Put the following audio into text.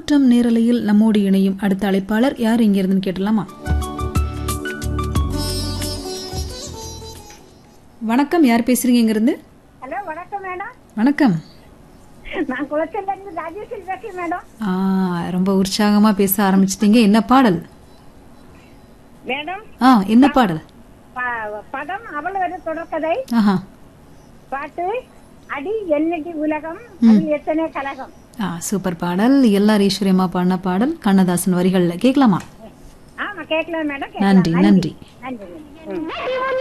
பூந்தோற்றம் நேரலையில் நம்மோடு இணையும் அடுத்த அழைப்பாளர் யார் இங்க இருந்துன்னு கேட்டலாமா வணக்கம் யார் பேசுறீங்க இங்க இருந்து ஹலோ வணக்கம் மேடம் வணக்கம் நான் குளச்சல்ல இருந்து ராஜேஸ்வரி பேசுறேன் மேடம் ஆ ரொம்ப உற்சாகமா பேச ஆரம்பிச்சிட்டீங்க என்ன பாடல் மேடம் ஆ என்ன பாடல் ப- படம் அவள் வர தொடர்கதை ஆஹா பாட்டு அடி என்னடி உலகம் அதில் எத்தனை கலகம் ஆ சூப்பர் பாடல் எல்லார் ஈஸ்வரியமா பாடின பாடல் கண்ணதாசன் வரிகள்ல கேட்கலாமா ஆமா கேட்கலாம் மேடம் கேட்கலாம். நன்றி நன்றி நன்றி ம்.